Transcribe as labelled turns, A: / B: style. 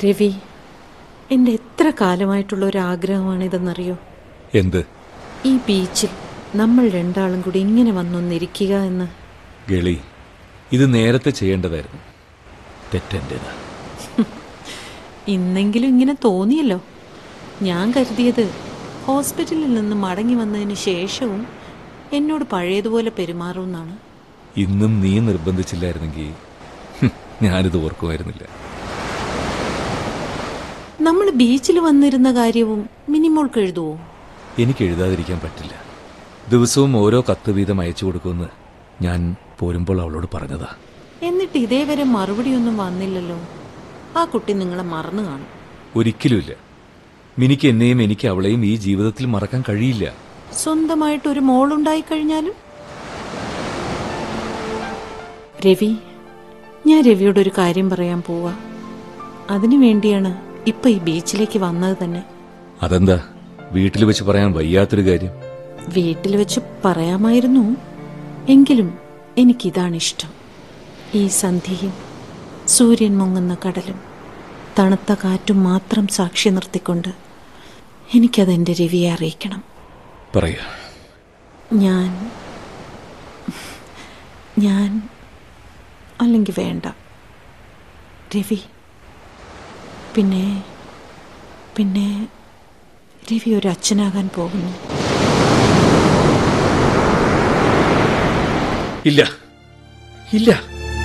A: രവി എൻ്റെ എത്ര കാലമായിട്ടുള്ള ഒരു ആഗ്രഹമാണിതെന്നറിയോ
B: എന്ത്
A: ഈ ബീച്ചിൽ നമ്മൾ രണ്ടാളും കൂടി ഇങ്ങനെ വന്നൊന്നിരിക്കുക എന്ന്
B: ഗളി ഇത് നേരത്തെ ചെയ്യേണ്ടതായിരുന്നു തെറ്റെൻ്റെതാ
A: ഇന്നെങ്കിലും ഇങ്ങനെ തോന്നിയല്ലോ ഞാൻ കരുതിയത് ഹോസ്പിറ്റലിൽ നിന്ന് മടങ്ങി വന്നതിന് ശേഷവും എന്നോട് പഴയതുപോലെ പെരുമാറുമെന്നാണ്
B: ഇന്നും നീ നിർബന്ധിച്ചില്ലായിരുന്നെങ്കിൽ ഹും, ഞാനിത് ഓർക്കുമായിരുന്നില്ല
A: നമ്മൾ ബീച്ചിൽ വന്നിരുന്ന കാര്യവും മിനിമോൾക്ക് എഴുതുവോ
B: എനിക്ക് എഴുതാതിരിക്കാൻ പറ്റില്ല ദിവസവും ഓരോ കത്ത് വീതം അയച്ചു കൊടുക്കുമെന്ന് ഞാൻ പോരുമ്പോൾ അവളോട് പറഞ്ഞതാ
A: എന്നിട്ട് ഇതേവരെ മറുപടിയൊന്നും വന്നില്ലല്ലോ ആ കുട്ടി നിങ്ങളെ മറന്നു കാണും
B: ഒരിക്കലുമില്ല മിനിക്ക് എന്നെയും എനിക്ക് അവളെയും ഈ ജീവിതത്തിൽ മറക്കാൻ കഴിയില്ല
A: സ്വന്തമായിട്ട് ഒരു മോളുണ്ടായി കഴിഞ്ഞാലും രവി ഞാൻ രവിയോട് ഒരു കാര്യം പറയാൻ പോവാ അതിനു വേണ്ടിയാണ് ഇപ്പൊ ഈ ബീച്ചിലേക്ക് വന്നത് തന്നെ
B: അതെന്താ വീട്ടിൽ വെച്ച് പറയാൻ വയ്യാത്തൊരു കാര്യം
A: വീട്ടിൽ വെച്ച് പറയാമായിരുന്നു എങ്കിലും എനിക്കിതാണ് ഇഷ്ടം ഈ സന്ധ്യയും സൂര്യൻ മുങ്ങുന്ന കടലും തണുത്ത കാറ്റും മാത്രം സാക്ഷി നിർത്തിക്കൊണ്ട് എനിക്കതെൻ്റെ രവിയെ അറിയിക്കണം
B: പറയാ
A: ഞാൻ ഞാൻ അല്ലെങ്കിൽ വേണ്ട രവി പിന്നെ പിന്നെ രവി ഒരു അച്ഛനാകാൻ പോകുന്നു
B: ഇല്ല ഇല്ല